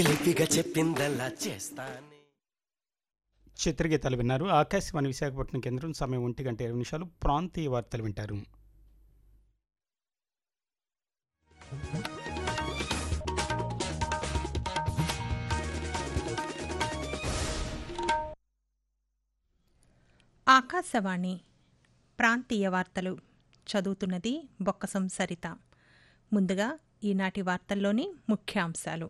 లిపిగా చెప్పిందల్లా చేస్తానే చిత్రగీతాలు విన్నారు ఆకాశవాణి విశాఖపట్నం కేంద్రం సమయం ఒంటి గంట ఇరవై నిమిషాలు ప్రాంతీయ వార్తలు వింటారు ఆకాశవాణి ప్రాంతీయ వార్తలు చదువుతున్నది బొక్కసం సరిత ముందుగా ఈనాటి వార్తల్లోని ముఖ్యాంశాలు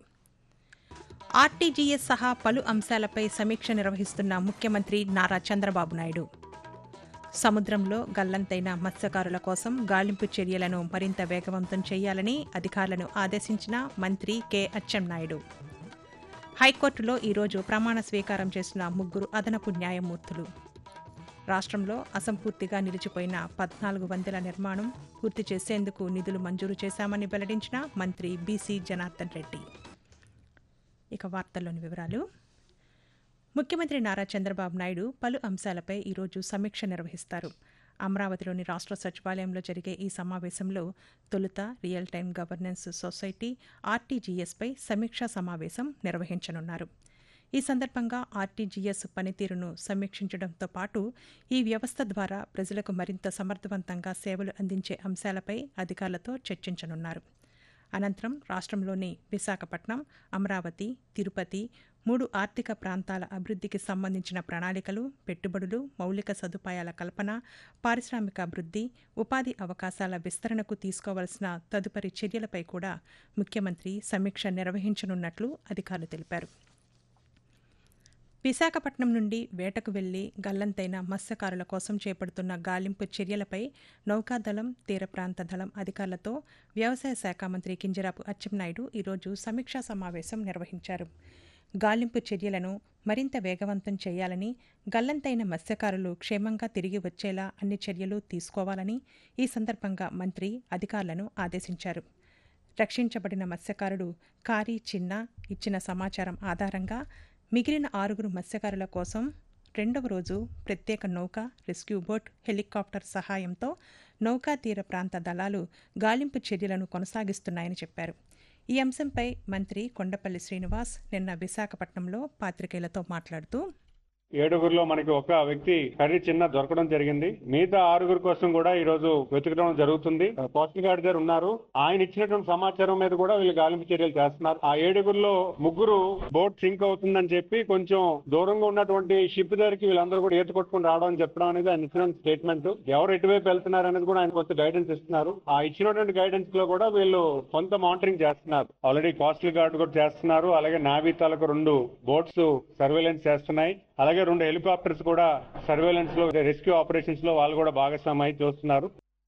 ఆర్టీజీఎస్ సహా పలు అంశాలపై సమీక్ష నిర్వహిస్తున్న ముఖ్యమంత్రి నారా చంద్రబాబు నాయుడు సముద్రంలో గల్లంతైన మత్స్యకారుల కోసం గాలింపు చర్యలను మరింత వేగవంతం చేయాలని అధికారులను ఆదేశించిన మంత్రి కె అచ్చెన్నాయుడు హైకోర్టులో ఈరోజు ప్రమాణ స్వీకారం చేసిన ముగ్గురు అదనపు న్యాయమూర్తులు రాష్ట్రంలో అసంపూర్తిగా నిలిచిపోయిన పద్నాలుగు వందల నిర్మాణం పూర్తి చేసేందుకు నిధులు మంజూరు చేశామని వెల్లడించిన మంత్రి బీసీ జనార్దన్ రెడ్డి ఇక వార్తల్లోని వివరాలు ముఖ్యమంత్రి నారా చంద్రబాబు నాయుడు పలు అంశాలపై ఈరోజు సమీక్ష నిర్వహిస్తారు అమరావతిలోని రాష్ట్ర సచివాలయంలో జరిగే ఈ సమావేశంలో తొలుత రియల్ టైం గవర్నెన్స్ సొసైటీ ఆర్టీజీఎస్పై సమీక్షా సమావేశం నిర్వహించనున్నారు ఈ సందర్భంగా ఆర్టీజీఎస్ పనితీరును సమీక్షించడంతో పాటు ఈ వ్యవస్థ ద్వారా ప్రజలకు మరింత సమర్థవంతంగా సేవలు అందించే అంశాలపై అధికారులతో చర్చించనున్నారు అనంతరం రాష్ట్రంలోని విశాఖపట్నం అమరావతి తిరుపతి మూడు ఆర్థిక ప్రాంతాల అభివృద్ధికి సంబంధించిన ప్రణాళికలు పెట్టుబడులు మౌలిక సదుపాయాల కల్పన పారిశ్రామిక అభివృద్ధి ఉపాధి అవకాశాల విస్తరణకు తీసుకోవాల్సిన తదుపరి చర్యలపై కూడా ముఖ్యమంత్రి సమీక్ష నిర్వహించనున్నట్లు అధికారులు తెలిపారు విశాఖపట్నం నుండి వేటకు వెళ్లి గల్లంతైన మత్స్యకారుల కోసం చేపడుతున్న గాలింపు చర్యలపై నౌకాదళం తీర ప్రాంత దళం అధికారులతో వ్యవసాయ శాఖ మంత్రి కింజరాపు అచ్చెన్నాయుడు ఈరోజు సమీక్షా సమావేశం నిర్వహించారు గాలింపు చర్యలను మరింత వేగవంతం చేయాలని గల్లంతైన మత్స్యకారులు క్షేమంగా తిరిగి వచ్చేలా అన్ని చర్యలు తీసుకోవాలని ఈ సందర్భంగా మంత్రి అధికారులను ఆదేశించారు రక్షించబడిన మత్స్యకారుడు కారీ చిన్న ఇచ్చిన సమాచారం ఆధారంగా మిగిలిన ఆరుగురు మత్స్యకారుల కోసం రెండవ రోజు ప్రత్యేక నౌక రెస్క్యూ బోట్ హెలికాప్టర్ సహాయంతో నౌకా తీర ప్రాంత దళాలు గాలింపు చర్యలను కొనసాగిస్తున్నాయని చెప్పారు ఈ అంశంపై మంత్రి కొండపల్లి శ్రీనివాస్ నిన్న విశాఖపట్నంలో పాత్రికేయులతో మాట్లాడుతూ ఏడుగురిలో మనకి ఒక వ్యక్తి కర్రీ చిన్న దొరకడం జరిగింది మిగతా ఆరుగురు కోసం కూడా ఈ రోజు వెతకడం జరుగుతుంది పోస్ట్ గార్డ్ గారు ఉన్నారు ఆయన ఇచ్చినటువంటి సమాచారం మీద కూడా వీళ్ళు గాలింపు చర్యలు చేస్తున్నారు ఆ ఏడుగురిలో ముగ్గురు బోట్ సింక్ అవుతుందని చెప్పి కొంచెం దూరంగా ఉన్నటువంటి షిప్ దగ్గరికి వీళ్ళందరూ కూడా ఈత కొట్టుకుని రావడం అని చెప్పడం అనేది ఆయన ఇచ్చిన స్టేట్మెంట్ ఎవరు ఎటువైపు వెళ్తున్నారు అనేది కూడా ఆయన కొంత గైడెన్స్ ఇస్తున్నారు ఆ ఇచ్చినటువంటి గైడెన్స్ లో కూడా వీళ్ళు కొంత మానిటరింగ్ చేస్తున్నారు ఆల్రెడీ కోస్టల్ గార్డ్ కూడా చేస్తున్నారు అలాగే నావీ తాలూకు రెండు బోట్స్ సర్వేలెన్స్ చేస్తున్నాయి అలాగే రెండు హెలికాప్టర్స్ కూడా సర్వేలెన్స్ లో రెస్క్యూ ఆపరేషన్స్ లో వాళ్ళు కూడా భాగస్వామ్యం చూస్తున్నారు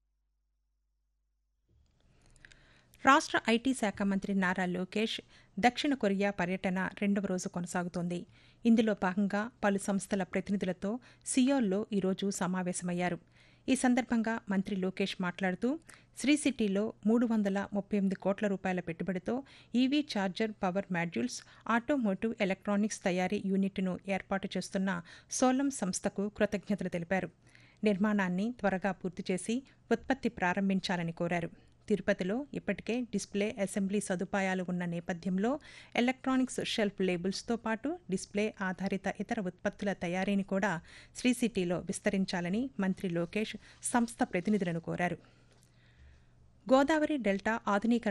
రాష్ట్ర ఐటీ శాఖ మంత్రి నారా లోకేష్ దక్షిణ కొరియా పర్యటన రెండవ రోజు కొనసాగుతోంది ఇందులో భాగంగా పలు సంస్థల ప్రతినిధులతో సియోల్లో ఈరోజు సమావేశమయ్యారు ఈ సందర్భంగా మంత్రి లోకేష్ మాట్లాడుతూ శ్రీ సిటీలో మూడు వందల ముప్పై ఎనిమిది కోట్ల రూపాయల పెట్టుబడితో E V charger power modules automotive electronics తయారీ యూనిట్ను ఏర్పాటు చేస్తున్న సోలం సంస్థకు కృతజ్ఞతలు తెలిపారు నిర్మాణాన్ని త్వరగా పూర్తి చేసి ఉత్పత్తి ప్రారంభించాలని కోరారు తిరుపతిలో ఇప్పటికే డిస్ప్లే అసెంబ్లీ సదుపాయాలు ఉన్న నేపథ్యంలో ఎలక్ట్రానిక్స్ షెల్ఫ్ లేబుల్స్తో పాటు డిస్ప్లే ఆధారిత ఇతర ఉత్పత్తుల తయారీని కూడా శ్రీ సిటీలో విస్తరించాలని మంత్రి లోకేష్ సంస్థ ప్రతినిధులను కోరారు గోదావరి డెల్టా ఆధునీకరణ